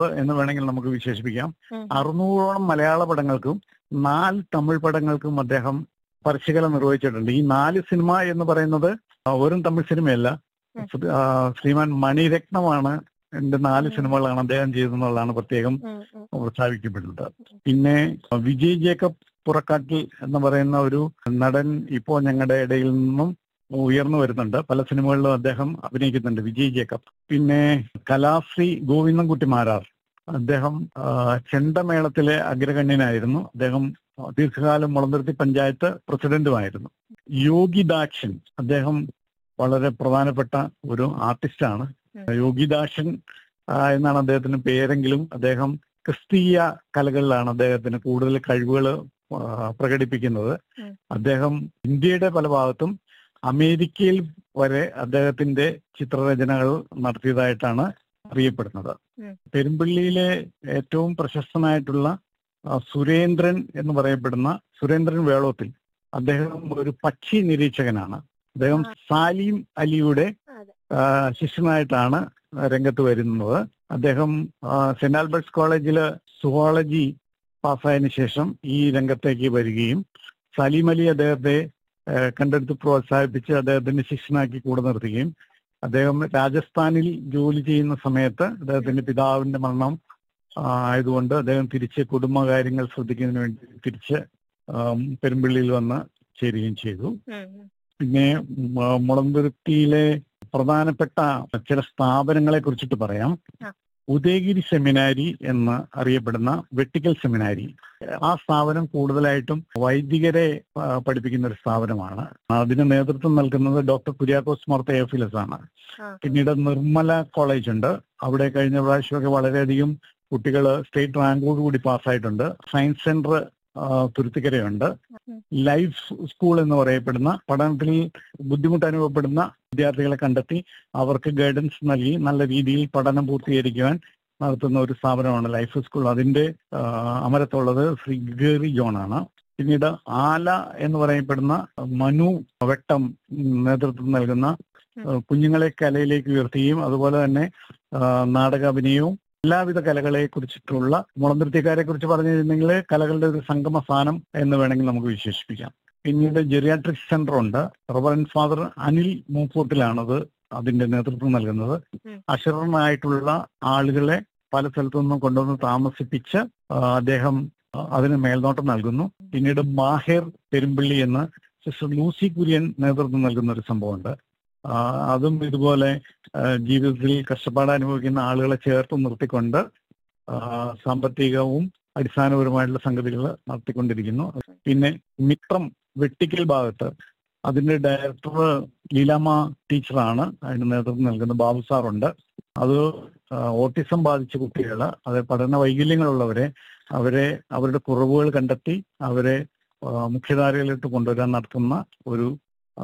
എന്ന് വേണമെങ്കിൽ നമുക്ക് വിശേഷിപ്പിക്കാം ഉം. അറുന്നൂറോളം മലയാള പടങ്ങൾക്കും നാല് തമിഴ് പടങ്ങൾക്കും അദ്ദേഹം പരസ്യകല നിർവഹിച്ചിട്ടുണ്ട് ഈ നാല് സിനിമ എന്ന് പറയുന്നത് വെറും തമിഴ് സിനിമയല്ല ഉം. ശ്രീ- ആ, ശ്രീമാൻ മണിരത്നമാണ് എന്റെ നാല് ഉം. സിനിമകളാണ് അദ്ദേഹം ചെയ്തതെന്നുള്ളതാണ് പ്രത്യേകം ഉം, ഉം. പ്രസ്താവിക്കപ്പെടുന്നത് പിന്നെ വിജയ് ജേക്കബ് പുറക്കാട്ടിൽ എന്ന് പറയുന്ന ഒരു നടൻ ഇപ്പോ ഞങ്ങളുടെ ഇടയിൽ നിന്നും ഉയർന്നു വരുന്നുണ്ട് പല സിനിമകളിലും അദ്ദേഹം അഭിനയിക്കുന്നുണ്ട് വിജയ് ജേക്കബ് പിന്നെ കലാശ്രീ ഗോവിന്ദൻകുട്ടി മാരാർ അദ്ദേഹം ആ, ചെണ്ടമേളത്തിലെ അഗ്രഗണ്യനായിരുന്നു അദ്ദേഹം ദീർഘകാലം മുളന്തുരുത്തി പഞ്ചായത്ത് പ്രസിഡന്റുമായിരുന്നു യോഗിദാക്ഷൻ അദ്ദേഹം വളരെ പ്രധാനപ്പെട്ട ഒരു ആർട്ടിസ്റ്റാണ് ഉം. യോഗിദാക്ഷൻ ആ, എന്നാണ് അദ്ദേഹത്തിന് പേരെങ്കിലും അദ്ദേഹം ക്രിസ്തീയ കലകളിലാണ് അദ്ദേഹത്തിന് കൂടുതൽ കഴിവുകൾ പ്രകടിപ്പിക്കുന്നത് ഉം. അദ്ദേഹം ഇന്ത്യയുടെ പല ഭാഗത്തും അമേരിക്കയിൽ വരെ അദ്ദേഹത്തിന്റെ ചിത്രരചനകൾ നടത്തിയതായിട്ടാണ് അറിയപ്പെടുന്നത് ഉം. പെരുമ്പള്ളിയിലെ ഏറ്റവും പ്രശസ്തനായിട്ടുള്ള ആ, സുരേന്ദ്രൻ എന്ന് പറയപ്പെടുന്ന സുരേന്ദ്രൻ വേളോത്തിൽ അദ്ദേഹം ഒരു പക്ഷി നിരീക്ഷകനാണ് അദ്ദേഹം ആ. സാലിം അലിയുടെ അതെ. ആ, ശിഷ്യനായിട്ടാണ് രംഗത്ത് വരുന്നത് അദ്ദേഹം ആ, സെന്റ് ആൽബർട്ട്സ് കോളേജില് സുവോളജി പാസ്സായതിനു ശേഷം ഈ രംഗത്തേക്ക് വരികയും സലീം അലി അദ്ദേഹത്തെ ആ, കണ്ടെടുത്ത് പ്രോത്സാഹിപ്പിച്ച് അദ്ദേഹത്തിന്റെ ശിഷ്യനാക്കി കൂടെ നിർത്തുകയും അദ്ദേഹം രാജസ്ഥാനിൽ ജോലി ചെയ്യുന്ന സമയത്ത് അദ്ദേഹത്തിന്റെ പിതാവിന്റെ മരണം ആ, ആയതുകൊണ്ട് അദ്ദേഹം തിരിച്ച് കുടുംബകാര്യങ്ങൾ ശ്രദ്ധിക്കുന്നതിന് വേണ്ടി തിരിച്ച് ആം, പെരുമ്പള്ളിയിൽ വന്ന് ചേരുകയും ചെയ്തു ഉം, ഉം. പിന്നെ മ- മുളന്തുരുത്തിയിലെ പ്രധാനപ്പെട്ട ചില സ്ഥാപനങ്ങളെ കുറിച്ചിട്ട് പറയാം ആ. ഉദയഗിരി സെമിനാരി എന്ന് അറിയപ്പെടുന്ന വെട്ടിക്കൽ സെമിനാരി ആ സ്ഥാപനം കൂടുതലായിട്ടും വൈദികരെ ആ, പഠിപ്പിക്കുന്ന ഒരു സ്ഥാപനമാണ് അതിന് നേതൃത്വം നൽകുന്നത് ഡോക്ടർ കുര്യാക്കോസ് മോർ തെയോഫിലസ് ആണ് ആ. പിന്നീട് നിർമ്മല കോളേജ് ഉണ്ട് അവിടെ കഴിഞ്ഞ പ്രാവശ്യമൊക്കെ വളരെയധികം കുട്ടികൾ സ്റ്റേറ്റ് റാങ്കോട് കൂടി പാസ്സായിട്ടുണ്ട് സയൻസ് സെന്റർ തുരുത്തിക്കരയുണ്ട് ഉം. ലൈഫ് സ്കൂൾ എന്ന് പറയപ്പെടുന്ന പഠനത്തിൽ ബുദ്ധിമുട്ട് അനുഭവപ്പെടുന്ന വിദ്യാർത്ഥികളെ കണ്ടെത്തി അവർക്ക് ഗൈഡൻസ് നൽകി നല്ല രീതിയിൽ പഠനം പൂർത്തീകരിക്കുവാൻ നടത്തുന്ന ഒരു സ്ഥാപനമാണ് ലൈഫ് സ്കൂൾ അതിന്റെ ആ, അമരത്തുള്ളത് ശ്രീ ഗേറി ജോൺ ആണ് പിന്നീട് ആല എന്ന് പറയപ്പെടുന്ന മനു വെട്ടം നേതൃത്വം നൽകുന്ന ആ, കുഞ്ഞുങ്ങളെ കലയിലേക്ക് ഉയർത്തുകയും അതുപോലെ തന്നെ ആ, നാടകാഭിനയവും എല്ലാവിധ കലകളെ കുറിച്ചിട്ടുള്ള മുളനൃത്യക്കാരെ കുറിച്ച് പറഞ്ഞിരുന്നെങ്കിൽ കലകളുടെ ഒരു സംഗമ സ്ഥാനം എന്ന് വേണമെങ്കിൽ നമുക്ക് വിശേഷിപ്പിക്കാം പിന്നീട് ജെറിയാട്രിക് സെന്റർ ഉണ്ട് റവറൻ ഫാദർ അനിൽ മൂപ്പൂട്ടിലാണത് അതിന്റെ നേതൃത്വം നൽകുന്നത് ഉം. അശരണമായിട്ടുള്ള ആളുകളെ പല സ്ഥലത്തു നിന്നും കൊണ്ടുവന്ന് താമസിപ്പിച്ച് ആ, അദ്ദേഹം ആ, അതിന് മേൽനോട്ടം നൽകുന്നു പിന്നീട് മാഹേർ പെരുമ്പള്ളി എന്ന് സിസ്റ്റർ ലൂസി കുര്യൻ നേതൃത്വം നൽകുന്ന ഒരു സംഭവമുണ്ട് ആ, അതും ഇതുപോലെ ആ, ജീവിതത്തിൽ കഷ്ടപ്പാട് അനുഭവിക്കുന്ന ആളുകളെ ചേർത്ത് നിർത്തിക്കൊണ്ട് ആ, സാമ്പത്തികവും അടിസ്ഥാനപരമായിട്ടുള്ള സംഗതികൾ നടത്തിക്കൊണ്ടിരിക്കുന്നു പിന്നെ മിത്രം വെട്ടിക്കൽ ഭാഗത്ത് അതിന്റെ ഡയറക്ടർ ലീലാമ്മ ടീച്ചറാണ് അതിന് നേതൃത്വം നൽകുന്ന ബാബു സാറുണ്ട് അത് ആ, ഓട്ടിസം ബാധിച്ച കുട്ടികൾ അത് പഠന വൈകല്യങ്ങളുള്ളവരെ അവരെ അവരുടെ കുറവുകൾ കണ്ടെത്തി അവരെ ആ, മുഖ്യധാരയിലിട്ട് കൊണ്ടുവരാൻ നടത്തുന്ന ഒരു ആ,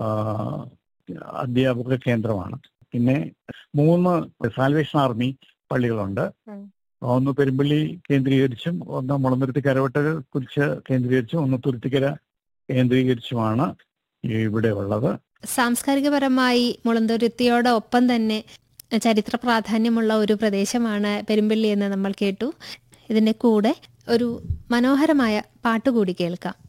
അധ്യാപക കേന്ദ്രമാണ് പിന്നെ മൂന്ന് സാൽവേഷൻ ആർമി പള്ളികളുണ്ട് ഉം. ഒന്ന് പെരുമ്പള്ളി കേന്ദ്രീകരിച്ചും ഒന്ന് മുളന്തുരുത്തി കരവട്ട കുറിച്ച് കേന്ദ്രീകരിച്ചും ഒന്ന് തുരുത്തിക്കര കേന്ദ്രീകരിച്ചുമാണ് ഇവിടെ ഉള്ളത് സാംസ്കാരികപരമായി മുളന്തുരുത്തിയോടൊപ്പം തന്നെ ചരിത്ര പ്രാധാന്യമുള്ള ഒരു പ്രദേശമാണ് പെരുമ്പള്ളി എന്ന് നമ്മൾ കേട്ടു ഇതിന്റെ കൂടെ ഒരു മനോഹരമായ പാട്ട് കൂടി കേൾക്കാം